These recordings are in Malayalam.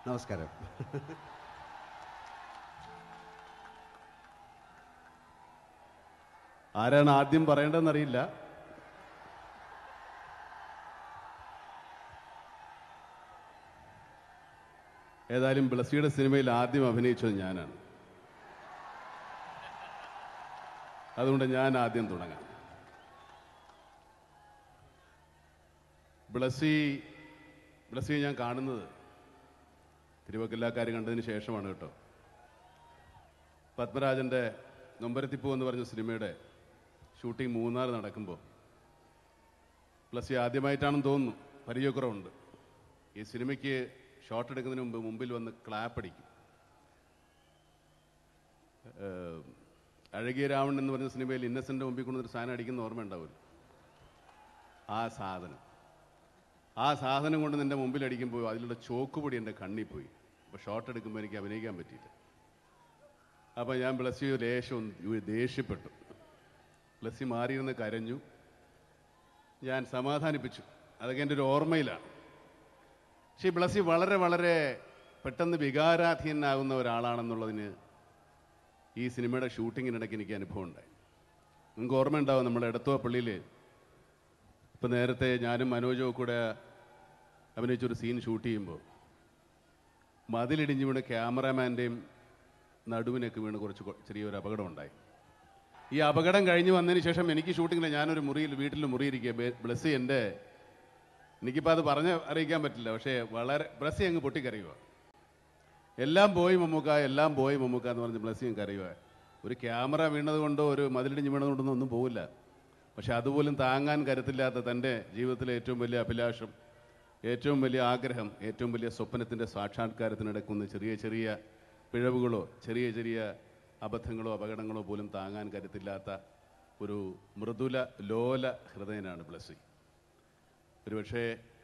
നമസ്കാരം ആരാണ് ആദ്യം പറയേണ്ടതെന്നറിയില്ല ഏതായാലും ബ്ലസ്സിയുടെ സിനിമയിൽ ആദ്യം അഭിനയിച്ചത് ഞാനാണ് അതുകൊണ്ട് ഞാൻ ആദ്യം തുടങ്ങാം ബ്ലസ്സി ബ്ലസ്സിയെ ഞാൻ കാണുന്നത് തിരുവക്കില്ലാക്കാർ കണ്ടതിന് ശേഷമാണ് കേട്ടോ പത്മരാജന്റെ നൊമ്പരത്തിപ്പൂ എന്ന് പറഞ്ഞ സിനിമയുടെ ഷൂട്ടിംഗ് മൂന്നാർ നടക്കുമ്പോൾ പ്ലസ് ആദ്യമായിട്ടാണെന്ന് തോന്നുന്നു പരിചയക്കുറവുണ്ട് ഈ സിനിമയ്ക്ക് ഷോട്ട് എടുക്കുന്നതിന് മുമ്പ് മുമ്പിൽ വന്ന് ക്ലാപ്പ് അടിക്കും ഏഹ്, അഴകിയ രാവൺ എന്ന് പറഞ്ഞ സിനിമയിൽ ഇന്നസെന്റ് മുമ്പിൽ കൊണ്ടൊരു സാധനം അടിക്കുന്ന ഓർമ്മ ഉണ്ടാവില്ല ആ സാധനം ആ സാധനം കൊണ്ട് നിന്റെ മുമ്പിൽ അടിക്കുമ്പോൾ അതിലുള്ള ചോക്കുപൊടി എൻ്റെ കണ്ണിൽ പോയി അപ്പോൾ ഷോട്ട് എടുക്കുമ്പോൾ എനിക്ക് അഭിനയിക്കാൻ പറ്റിയില്ല അപ്പോൾ ഞാൻ ബ്ലസ്സി ലേശം ഒന്ന് ദേഷ്യപ്പെട്ടു ബ്ലസ്സി മാറിയിരുന്ന് കരഞ്ഞു ഞാൻ സമാധാനിപ്പിച്ചു അതൊക്കെ എൻ്റെ ഒരു ഓർമ്മയിലാണ് പക്ഷേ ഈ ബ്ലസ്സി വളരെ വളരെ പെട്ടെന്ന് വികാരാധീനാകുന്ന ഒരാളാണെന്നുള്ളതിന് ഈ സിനിമയുടെ ഷൂട്ടിങ്ങിനിടയ്ക്ക് എനിക്ക് അനുഭവം ഉണ്ടായി നിങ്ങൾക്ക് ഓർമ്മയുണ്ടാവും നമ്മുടെ എടത്തുവ പള്ളിയിൽ ഇപ്പം നേരത്തെ ഞാനും മനോജവും കൂടെ അഭിനയിച്ചൊരു സീൻ ഷൂട്ട് ചെയ്യുമ്പോൾ മതിലിടിഞ്ഞ് വീണ് ക്യാമറാമാൻ്റെയും നടുവിനൊക്കെ വീണ് കുറച്ച് കൊ- ചെറിയൊരു അപകടം ഉണ്ടായി ഈ അപകടം കഴിഞ്ഞ് വന്നതിന് ശേഷം എനിക്ക് ഷൂട്ടിങ്ങിൽ ഞാനൊരു മുറിയിൽ വീട്ടിൽ മുറിയിരിക്കുക ബ്ലസ്സി എൻ്റെ എനിക്കിപ്പോൾ അത് പറഞ്ഞ് അറിയിക്കാൻ പറ്റില്ല പക്ഷേ വളരെ ബ്ലസ്സി അങ്ങ് പൊട്ടിക്കരയുക എല്ലാം പോയി മമ്മൂക്ക എല്ലാം പോയി മമ്മൂക്ക എന്ന് പറഞ്ഞ് ബ്ലസ്സി അങ്ങ് കരയുക ഒരു ക്യാമറ വീണത് കൊണ്ടോ ഒരു മതിലിടിഞ്ഞ് വീണത് കൊണ്ടൊന്നും ഒന്നും പോവില്ല പക്ഷെ അതുപോലും താങ്ങാൻ കരുത്തില്ലാത്ത തൻ്റെ ജീവിതത്തിലെ ഏറ്റവും വലിയ അഭിലാഷം ഏറ്റവും വലിയ ആഗ്രഹം ഏറ്റവും വലിയ സ്വപ്നത്തിൻ്റെ സാക്ഷാത്കാരത്തിനിടക്കുന്ന ചെറിയ ചെറിയ പിഴവുകളോ ചെറിയ ചെറിയ അബദ്ധങ്ങളോ അപകടങ്ങളോ പോലും താങ്ങാൻ കരുത്തില്ലാത്ത ഒരു മൃദുല ലോല ഹൃദയനാണ് ബ്ലസ്സി ഒരുപക്ഷേ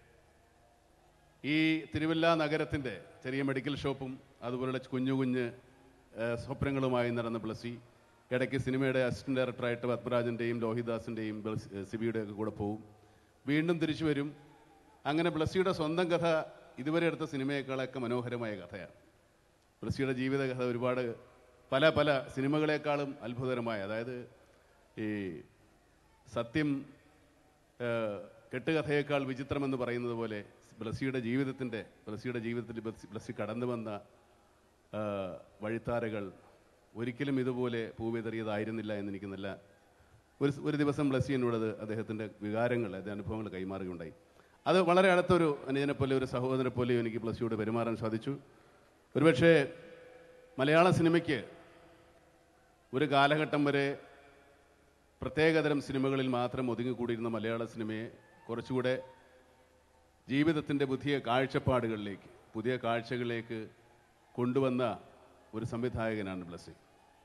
ഈ തിരുവല്ല നഗരത്തിൻ്റെ ചെറിയ മെഡിക്കൽ ഷോപ്പും അതുപോലുള്ള കുഞ്ഞു കുഞ്ഞ് ഏഹ്, സ്വപ്നങ്ങളുമായി നടന്ന ബ്ലസ്സി ഇടയ്ക്ക് സിനിമയുടെ അസിസ്റ്റന്റ് ഡയറക്ടറായിട്ട് പത്മരാജൻ്റെയും ലോഹിദാസിൻ്റെയും സിബിയുടെ ഒക്കെ കൂടെ പോവും വീണ്ടും തിരിച്ചു വരും അങ്ങനെ ബ്ലസ്സിയുടെ സ്വന്തം കഥ ഇതുവരെ എടുത്ത സിനിമയേക്കാളൊക്കെ മനോഹരമായ കഥയാണ് ബ്ലസ്സിയുടെ ജീവിതകഥ ഒരുപാട് പല പല സിനിമകളെക്കാളും അത്ഭുതകരമായ അതായത് ഈ സത്യം ഏഹ്, കെട്ടുകഥയേക്കാൾ വിചിത്രമെന്ന് പറയുന്നത് പോലെ ബ്ലസ്സിയുടെ ജീവിതത്തിൻ്റെ ബ്ലസ്സിയുടെ ജീവിതത്തിൽ ബ്ലസ്സി ബ്ലസ്സി കടന്നു വന്ന ഏഹ്, വഴിത്താരകൾ ഒരിക്കലും ഇതുപോലെ പൂവിതറിയതായിരുന്നില്ല എന്ന് എനിക്ക് നല്ല ഒരു ഒരു ദിവസം ബ്ലസ്സി എന്നോട് അത് അദ്ദേഹത്തിൻ്റെ വികാരങ്ങൾ അത് അനുഭവങ്ങൾ കൈമാറുകയുണ്ടായി അത് വളരെ അടുത്തൊരു അനുജനെ പോലെ ഒരു സഹോദരനെ പോലെയും എനിക്ക് ബ്ലസ്സിയോട് പെരുമാറാൻ സാധിച്ചു ഒരുപക്ഷെ മലയാള സിനിമയ്ക്ക് ഒരു കാലഘട്ടം വരെ പ്രത്യേകതരം സിനിമകളിൽ മാത്രം ഒതുങ്ങിക്കൂടിയിരുന്ന മലയാള സിനിമയെ കുറച്ചുകൂടെ ജീവിതത്തിൻ്റെ പുതിയ കാഴ്ചപ്പാടുകളിലേക്ക് പുതിയ കാഴ്ചകളിലേക്ക് കൊണ്ടുവന്ന ഒരു സംവിധായകനാണ് ബ്ലസ്സി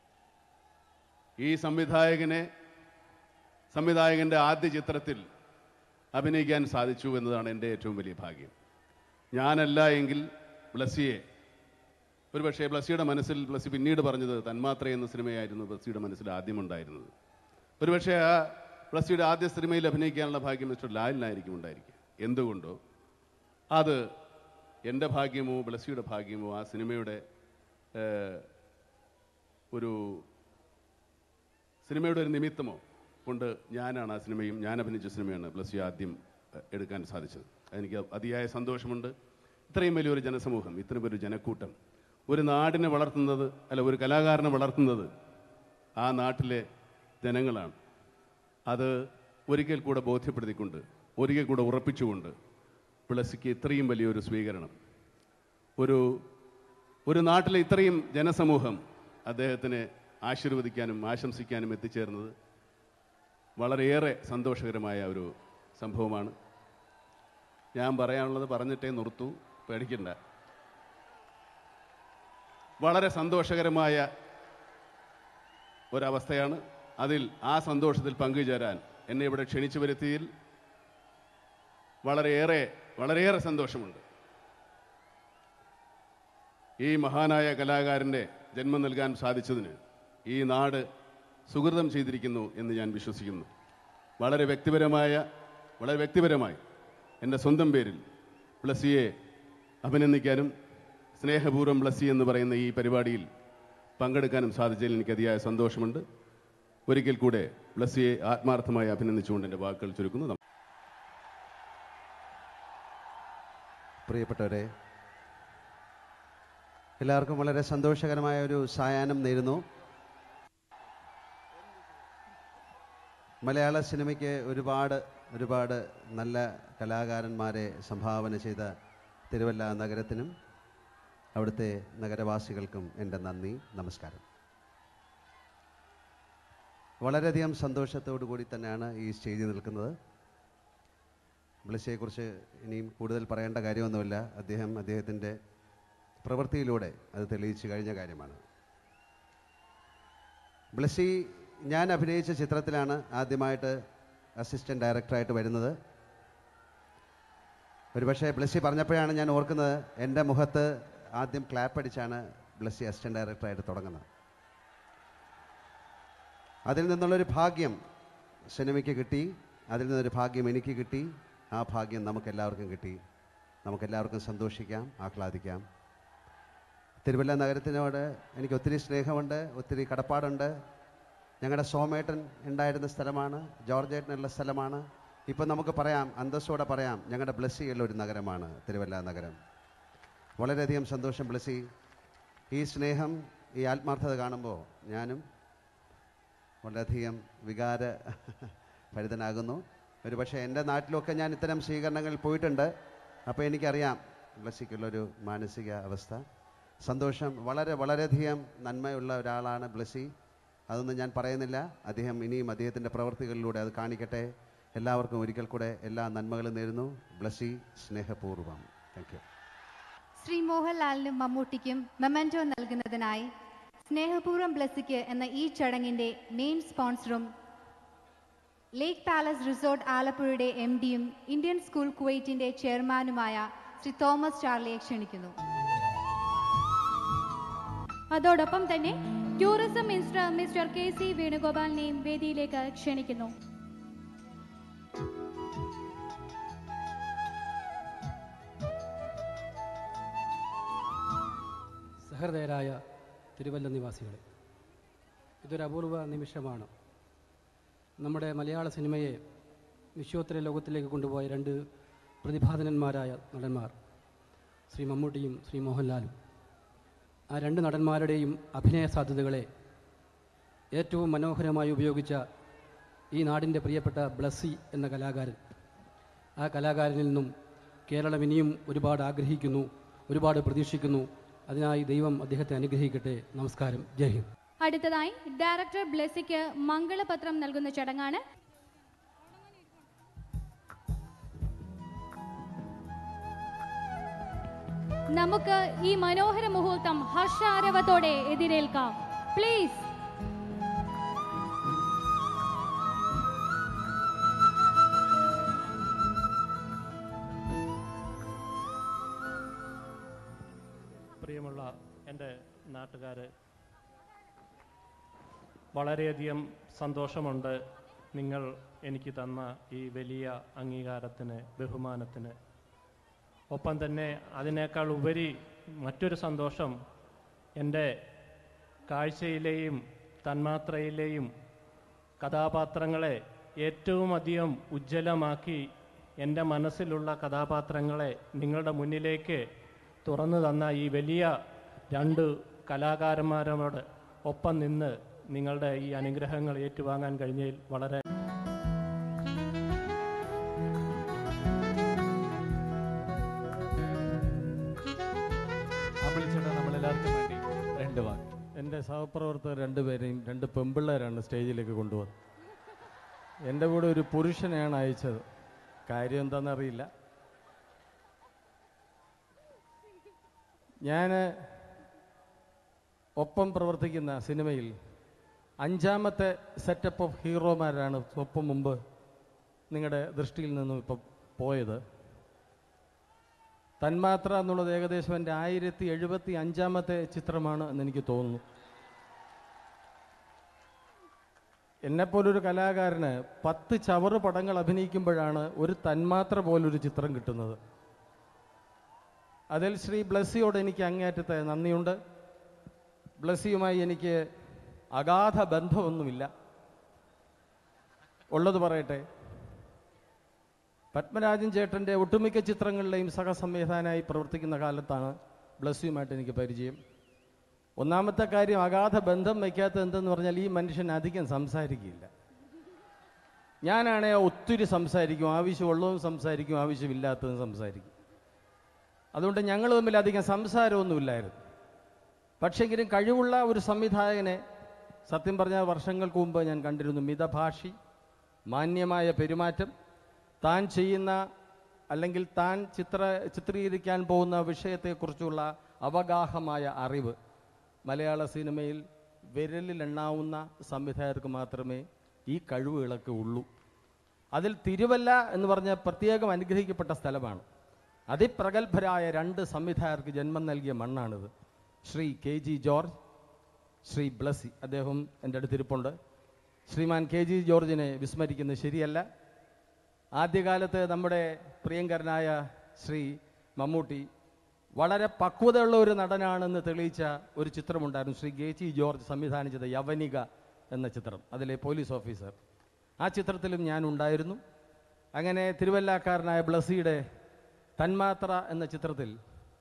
ഈ സംവിധായകനെ സംവിധായകൻ്റെ ആദ്യ ചിത്രത്തിൽ അഭിനയിക്കാൻ സാധിച്ചു എന്നതാണ് എൻ്റെ ഏറ്റവും വലിയ ഭാഗ്യം ഞാനല്ല എങ്കിൽ ബ്ലസ്സിയെ ഒരുപക്ഷേ ബ്ലസ്സിയുടെ മനസ്സിൽ ബ്ലസ്സി പിന്നീട് പറഞ്ഞത് തന്മാത്ര എന്ന സിനിമയായിരുന്നു ബ്ലസ്സിയുടെ മനസ്സിൽ ആദ്യമുണ്ടായിരുന്നത് ഒരുപക്ഷേ ആ ബ്ലസ്സിയുടെ ആദ്യ സിനിമയിൽ അഭിനയിക്കാനുള്ള ഭാഗ്യം മിസ്റ്റർ ലാലിനായിരിക്കും ഉണ്ടായിരിക്കുക എന്തുകൊണ്ടോ അത് എൻ്റെ ഭാഗ്യമോ ബ്ലസ്സിയുടെ ഭാഗ്യമോ ആ സിനിമയുടെ ഏഹ്, ഒരു സിനിമയുടെ ഒരു നിമിത്തമോ കൊണ്ട് ഞാനാണ് ആ സിനിമയും ഞാൻ അഭിനയിച്ച സിനിമയാണ് ബ്ലസ്സി ആദ്യം ഏഹ്, എടുക്കാൻ സാധിച്ചത് എനിക്ക് അതിയായ സന്തോഷമുണ്ട് ഇത്രയും വലിയൊരു ജനസമൂഹം ഇത്രയും വലിയൊരു ജനക്കൂട്ടം ഒരു നാടിനെ വളർത്തുന്നത് അല്ല ഒരു കലാകാരനെ വളർത്തുന്നത് ആ നാട്ടിലെ ജനങ്ങളാണ് അത് ഒരിക്കൽ കൂടെ ബോധ്യപ്പെടുത്തിക്കൊണ്ട് ഒരിക്കൽ കൂടെ ഉറപ്പിച്ചുകൊണ്ട് ബ്ലസ്സിക്ക് ഇത്രയും വലിയൊരു സ്വീകരണം ഒരു ഒരു നാട്ടിലെ ഇത്രയും ജനസമൂഹം അദ്ദേഹത്തിനെ ആശീർവദിക്കാനും ആശംസിക്കാനും എത്തിച്ചേർന്നത് വളരെയേറെ സന്തോഷകരമായ ഒരു സംഭവമാണ് ഞാൻ പറയാനുള്ളത് പറഞ്ഞിട്ടേ നിർത്തൂ പേടിക്കണ്ട വളരെ സന്തോഷകരമായ ഒരവസ്ഥയാണ് അതിൽ ആ സന്തോഷത്തിൽ പങ്കുചേരാൻ എന്നെ ഇവിടെ ക്ഷണിച്ചു വരുത്തിയതിൽ വളരെയേറെ വളരെയേറെ സന്തോഷമുണ്ട് ഈ മഹാനായ കലാകാരൻ്റെ ജന്മം നൽകാൻ സാധിച്ചതിന് ഈ നാട് സുഹൃതം ചെയ്തിരിക്കുന്നു എന്ന് ഞാൻ വിശ്വസിക്കുന്നു വളരെ വ്യക്തിപരമായ വളരെ വ്യക്തിപരമായി എൻ്റെ സ്വന്തം പേരിൽ പ്ലസിയെ അഭിനന്ദിക്കാനും സ്നേഹപൂർവ്വം ബ്ലസ്സി എന്ന് പറയുന്ന ഈ പരിപാടിയിൽ പങ്കെടുക്കാനും സാധിച്ചതിൽ എനിക്ക് അതിയായ സന്തോഷമുണ്ട് ഒരിക്കൽ കൂടെ ബ്ലസ്സിയെ ആത്മാർത്ഥമായി അഭിനന്ദിച്ചുകൊണ്ട് എൻ്റെ വാക്കുകൾ ചുരുക്കുന്നു പ്രിയപ്പെട്ടവരെ എല്ലാവർക്കും വളരെ സന്തോഷകരമായ ഒരു സായാഹ്നം നേരുന്നു മലയാള സിനിമയ്ക്ക് ഒരുപാട് ഒരുപാട് നല്ല കലാകാരന്മാരെ സംഭാവന ചെയ്ത തിരുവല്ല നഗരത്തിനും അവിടുത്തെ നഗരവാസികൾക്കും എൻ്റെ നന്ദി നമസ്കാരം വളരെയധികം സന്തോഷത്തോടു കൂടി തന്നെയാണ് ഈ സ്റ്റേജിൽ നിൽക്കുന്നത് ബ്ലസ്സിയെക്കുറിച്ച് ഇനിയും കൂടുതൽ പറയേണ്ട കാര്യമൊന്നുമില്ല അദ്ദേഹം അദ്ദേഹത്തിൻ്റെ പ്രവൃത്തിയിലൂടെ അത് തെളിയിച്ചു കഴിഞ്ഞ കാര്യമാണ് ബ്ലസ്സി ഞാൻ അഭിനയിച്ച ചിത്രത്തിലാണ് ആദ്യമായിട്ട് അസിസ്റ്റൻറ്റ് ഡയറക്ടറായിട്ട് വരുന്നത് ഒരുപക്ഷെ ബ്ലസ്സി പറഞ്ഞപ്പോഴാണ് ഞാൻ ഓർക്കുന്നത് എൻ്റെ മുഖത്ത് ആദ്യം ക്ലാപ്പ് അടിച്ചാണ് ബ്ലസ്സി അസിസ്റ്റൻറ്റ് ഡയറക്ടറായിട്ട് തുടങ്ങുന്നത് അതിൽ നിന്നുള്ളൊരു ഭാഗ്യം സിനിമയ്ക്ക് കിട്ടി അതിൽ നിന്നൊരു ഭാഗ്യം എനിക്ക് കിട്ടി ആ ഭാഗ്യം നമുക്കെല്ലാവർക്കും കിട്ടി നമുക്കെല്ലാവർക്കും സന്തോഷിക്കാം ആഹ്ലാദിക്കാം തിരുവല്ല നഗരത്തിനോട് എനിക്ക് ഒത്തിരി സ്നേഹമുണ്ട് ഒത്തിരി കടപ്പാടുണ്ട് ഞങ്ങളുടെ സോമേട്ടൻ ഉണ്ടായിരുന്ന സ്ഥലമാണ് ജോർജേട്ടനുള്ള സ്ഥലമാണ് ഇപ്പം നമുക്ക് പറയാം അന്തസ്സോടെ പറയാം ഞങ്ങളുടെ ബ്ലസ്സിയുള്ള ഒരു നഗരമാണ് തിരുവല്ല നഗരം വളരെയധികം സന്തോഷം ബ്ലസ്സി ഈ സ്നേഹം ഈ ആത്മാർത്ഥത കാണുമ്പോൾ ഞാനും വളരെയധികം വികാര ഭരിതനാകുന്നു ഒരു പക്ഷേ എൻ്റെ നാട്ടിലൊക്കെ ഞാൻ ഇത്തരം സ്വീകരണങ്ങളിൽ പോയിട്ടുണ്ട് അപ്പോൾ എനിക്കറിയാം ബ്ലസ്സിക്കുള്ളൊരു മാനസിക അവസ്ഥ സന്തോഷം വളരെ വളരെയധികം നന്മയുള്ള ഒരാളാണ് ബ്ലസ്സി അതൊന്നും ഞാൻ പറയുന്നില്ല അദ്ദേഹം ഇനിയും അദ്ദേഹത്തിൻ്റെ പ്രവൃത്തികളിലൂടെ അത് കാണിക്കട്ടെ എല്ലാവർക്കും ഒരിക്കൽ കൂടെ എല്ലാ നന്മകളും നേരുന്നു ബ്ലസ്സി സ്നേഹപൂർവ്വം താങ്ക് യു ശ്രീ മോഹൻലാലിനും മമ്മൂട്ടിക്കും മെമൻറ്റോ നൽകുന്നതിനായി സ്നേഹപൂർവ്വം ബ്ലസ്സിക്ക് എന്ന ഈ ചടങ്ങിന്റെ മെയിൻ സ്പോൺസറും ലേക്ക് പാലസ് റിസോർട്ട് ആലപ്പുഴയുടെ എം ഡിയും ഇന്ത്യൻ സ്കൂൾ കുവൈറ്റിന്റെ ചെയർമാനുമായ ശ്രീ തോമസ് ചാർലിയെ ക്ഷണിക്കുന്നു അതോടൊപ്പം തന്നെ tourism minister Mister K C വേണുഗോപാലിനെയും വേദിയിലേക്ക് ക്ഷണിക്കുന്നു സഹൃദയരായ തിരുവല്ല നിവാസികളെ ഇതൊരു അപൂർവ നിമിഷമാണ് നമ്മുടെ മലയാള സിനിമയെ വിശ്വോത്തര ലോകത്തിലേക്ക് കൊണ്ടുപോയ രണ്ട് പ്രതിഭാധനന്മാരായ നടന്മാർ ശ്രീ മമ്മൂട്ടിയും ശ്രീ മോഹൻലാലും ആ രണ്ട് നടന്മാരുടെയും അഭിനയ സാധ്യതകളെ ഏറ്റവും മനോഹരമായി ഉപയോഗിച്ച ഈ നാടിൻ്റെ പ്രിയപ്പെട്ട ബ്ലസ്സി എന്ന കലാകാരൻ ആ കലാകാരനിൽ നിന്നും കേരളം ഇനിയും ഒരുപാട് ആഗ്രഹിക്കുന്നു ഒരുപാട് പ്രതീക്ഷിക്കുന്നു അതിനായി ദൈവം അദ്ദേഹത്തെ അനുഗ്രഹിക്കട്ടെ നമസ്കാരം ജയ് ഹിന്ദ് അടുത്തതായി ഡയറക്ടർ ബ്ലെസ്സിക്ക് മംഗളപത്രം നൽകുന്ന ചടങ്ങാണ് നമുക്ക് ഈ മനോഹര മുഹൂർത്തം ഹർഷാരവത്തോടെ എതിരേൽക്കാം പ്ലീസ് പ്രിയമുള്ള എൻ്റെ നാട്ടുകാർ വളരെയധികം സന്തോഷമുണ്ട് നിങ്ങൾ എനിക്ക് തന്ന ഈ വലിയ അംഗീകാരത്തിന് ബഹുമാനത്തിന് ഒപ്പം തന്നെ അതിനേക്കാൾ ഉപരി മറ്റൊരു സന്തോഷം എൻ്റെ കാഴ്ചയിലെയും തന്മാത്രയിലെയും കഥാപാത്രങ്ങളെ ഏറ്റവും അധികം ഉജ്ജ്വലമാക്കി എൻ്റെ മനസ്സിലുള്ള കഥാപാത്രങ്ങളെ നിങ്ങളുടെ മുന്നിലേക്ക് തുറന്നു തന്ന ഈ വലിയ രണ്ട് കലാകാരന്മാരോട് ഒപ്പം നിന്ന് നിങ്ങളുടെ ഈ അനുഗ്രഹങ്ങൾ ഏറ്റുവാങ്ങാൻ കഴിഞ്ഞതിൽ വളരെ അമ്പളിച്ചേട്ടാ നമ്മളെല്ലാവർക്കും വേണ്ടി രണ്ട് വാക്ക് എൻ്റെ സഹപ്രവർത്തകർ രണ്ടുപേരെയും രണ്ട് പെമ്പിള്ളേരാണ് സ്റ്റേജിലേക്ക് കൊണ്ടുവന്നത് എൻ്റെ കൂടെ ഒരു പുരുഷനെയാണ് അയച്ചത് കാര്യം എന്താണെന്നറിയില്ല ഞാൻ ഒപ്പം പ്രവർത്തിക്കുന്ന സിനിമയിൽ അഞ്ചാമത്തെ സെറ്റപ്പ് ഓഫ് ഹീറോമാരാണ് ഒപ്പം മുമ്പ് നിങ്ങളുടെ ദൃഷ്ടിയിൽ നിന്നും ഇപ്പം പോയത് തന്മാത്ര എന്നുള്ളത് ഏകദേശം എൻ്റെ ആയിരത്തി എഴുപത്തി അഞ്ചാമത്തെ ചിത്രമാണ് എന്ന് എനിക്ക് തോന്നുന്നു എന്നെപ്പോലൊരു കലാകാരന് പത്ത് ചവറ് പടങ്ങൾ അഭിനയിക്കുമ്പോഴാണ് ഒരു തന്മാത്ര പോലൊരു ചിത്രം കിട്ടുന്നത് അതിൽ ശ്രീ ബ്ലസ്സിയോട് എനിക്ക് അങ്ങേയറ്റത്തെ നന്ദിയുണ്ട് ബ്ലസ്സിയുമായി എനിക്ക് അഗാധ ബന്ധമൊന്നുമില്ല ഉള്ളത് പറയട്ടെ പത്മരാജൻ ചേട്ടൻ്റെ ഒട്ടുമിക്ക ചിത്രങ്ങളിലെയും സഹസംവിധാനമായി പ്രവർത്തിക്കുന്ന കാലത്താണ് ബ്ലസ്സിയുമായിട്ട് എനിക്ക് പരിചയം ഒന്നാമത്തെ കാര്യം അഗാധ ബന്ധം വയ്ക്കാത്തത് എന്തെന്ന് പറഞ്ഞാൽ ഈ മനുഷ്യൻ അധികം സംസാരിക്കില്ല ഞാനാണെ ഒത്തിരി സംസാരിക്കും ആവശ്യമുള്ളതും സംസാരിക്കും ആവശ്യമില്ലാത്തതും സംസാരിക്കും അതുകൊണ്ട് ഞങ്ങൾ തമ്മിൽ അധികം സംസാരമൊന്നുമില്ലായിരുന്നു പക്ഷെങ്കിലും കഴിവുള്ള ഒരു സംവിധായകനെ സത്യം പറഞ്ഞാൽ വർഷങ്ങൾക്ക് മുമ്പ് ഞാൻ കണ്ടിരുന്നു മിതഭാഷി മാന്യമായ പെരുമാറ്റം താൻ ചെയ്യുന്ന അല്ലെങ്കിൽ താൻ ചിത്ര ചിത്രീകരിക്കാൻ പോകുന്ന വിഷയത്തെക്കുറിച്ചുള്ള അവഗാഹമായ അറിവ് മലയാള സിനിമയിൽ വിരലിലെണ്ണാവുന്ന സംവിധായകർക്ക് മാത്രമേ ഈ കഴിവുകളൊക്കെ ഉള്ളൂ അതിൽ തിരുവല്ല എന്ന് പറഞ്ഞ പ്രത്യേകം അനുഗ്രഹിക്കപ്പെട്ട സ്ഥലമാണ് അതിപ്രഗത്ഭരായ രണ്ട് സംവിധായകർക്ക് ജന്മം നൽകിയ മണ്ണാണിത് ശ്രീ കെ ജി ജോർജ് ശ്രീ ബ്ലസി അദ്ദേഹം എൻ്റെ അടുത്തിരിപ്പുണ്ട് ശ്രീമാൻ കെ ജി ജോർജിനെ വിസ്മരിക്കുന്നത് ശരിയല്ല ആദ്യകാലത്ത് നമ്മുടെ പ്രിയങ്കരനായ ശ്രീ മമ്മൂട്ടി വളരെ പക്വതയുള്ള ഒരു നടനാണെന്ന് തെളിയിച്ച ഒരു ചിത്രമുണ്ടായിരുന്നു ശ്രീ കെ ജി ജോർജ് സംവിധാനം ചെയ്ത യവനിക എന്ന ചിത്രം അതിലെ പോലീസ് ഓഫീസർ ആ ചിത്രത്തിലും ഞാൻ ഉണ്ടായിരുന്നു അങ്ങനെ തിരുവല്ലാക്കാരനായ ബ്ലസിയുടെ തന്മാത്ര എന്ന ചിത്രത്തിൽ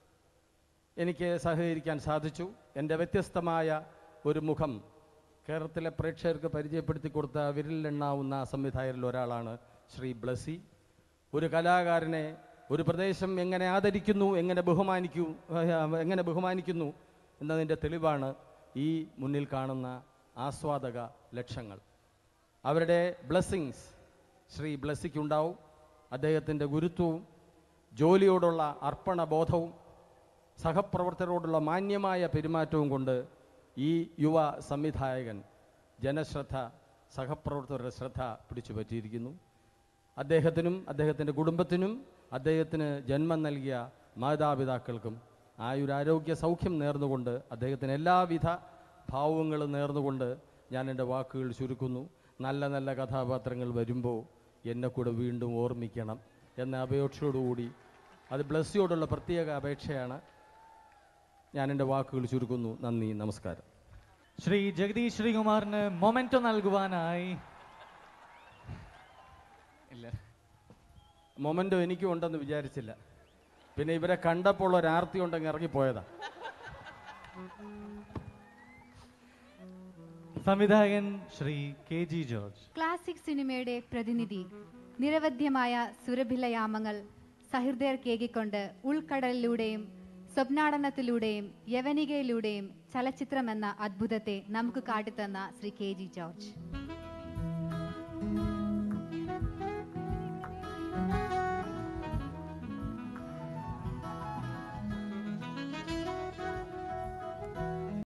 എനിക്ക് സഹകരിക്കാൻ സാധിച്ചു എൻ്റെ വ്യത്യസ്തമായ ഒരു മുഖം കേരളത്തിലെ പ്രേക്ഷകർക്ക് പരിചയപ്പെടുത്തി കൊടുത്ത വിരലിലെണ്ണാവുന്ന സംവിധായകരിൽ ഒരാളാണ് ശ്രീ ബ്ലസി ഒരു കലാകാരനെ ഒരു പ്രദേശം എങ്ങനെ ആദരിക്കുന്നു എങ്ങനെ ബഹുമാനിക്കൂ എങ്ങനെ ബഹുമാനിക്കുന്നു എന്നതിൻ്റെ തെളിവാണ് ഈ മുന്നിൽ കാണുന്ന ആസ്വാദക ലക്ഷങ്ങൾ അവരുടെ ബ്ലെസ്സിങ്സ് ശ്രീ ബ്ലസ്സിക്കുണ്ടാവും അദ്ദേഹത്തിൻ്റെ ഗുരുത്വവും ജോലിയോടുള്ള അർപ്പണബോധവും സഹപ്രവർത്തകരോടുള്ള മാന്യമായ പെരുമാറ്റവും കൊണ്ട് ഈ യുവ സംവിധായകൻ ജനശ്രദ്ധ സഹപ്രവർത്തകരുടെ ശ്രദ്ധ പിടിച്ചു പറ്റിയിരിക്കുന്നു അദ്ദേഹത്തിനും അദ്ദേഹത്തിൻ്റെ കുടുംബത്തിനും അദ്ദേഹത്തിന് ജന്മം നൽകിയ മാതാപിതാക്കൾക്കും ആയുരാരോഗ്യ സൗഖ്യം നേർന്നുകൊണ്ട് അദ്ദേഹത്തിന് എല്ലാവിധ ഭാവങ്ങളും നേർന്നുകൊണ്ട് ഞാൻ എൻ്റെ വാക്കുകൾ ചുരുക്കുന്നു നല്ല നല്ല കഥാപാത്രങ്ങൾ വരുമ്പോൾ എന്നെ കൂടെ വീണ്ടും ഓർമ്മിക്കണം എന്ന അപേക്ഷയോടുകൂടി അത് ബ്ലസ്സിയോടുള്ള പ്രത്യേക അപേക്ഷയാണ് ഞാൻ എൻ്റെ വാക്കുകൾ ചുരുക്കുന്നു നന്ദി നമസ്കാരം ശ്രീ ജഗദീഷ് ശ്രീകുമാറിന് മൊമെന്റോ നൽകുവാനായി ഇല്ല മൊമെൻറ്റോ എനിക്കും ഉണ്ടെന്ന് വിചാരിച്ചില്ല പിന്നെ ഇവരെ കണ്ടപ്പോൾ ഒരു ആർത്തി ഉണ്ടെങ്കിൽ ഇറങ്ങിപ്പോയതാ സംവിധായകൻ Shri K G George classic സിനിമയുടെ പ്രതിനിധി നിരവധ്യമായ സുരഭിലയാമങ്ങൾ സഹൃദയർ കേകിക്കൊണ്ട് ഉൾക്കടലിലൂടെയും സ്വപ്നാടനത്തിലൂടെയും യവനികയിലൂടെയും ചലച്ചിത്രമെന്ന അദ്ഭുതത്തെ നമുക്ക് കാട്ടിത്തന്ന ശ്രീ കെ ജി ജോർജ്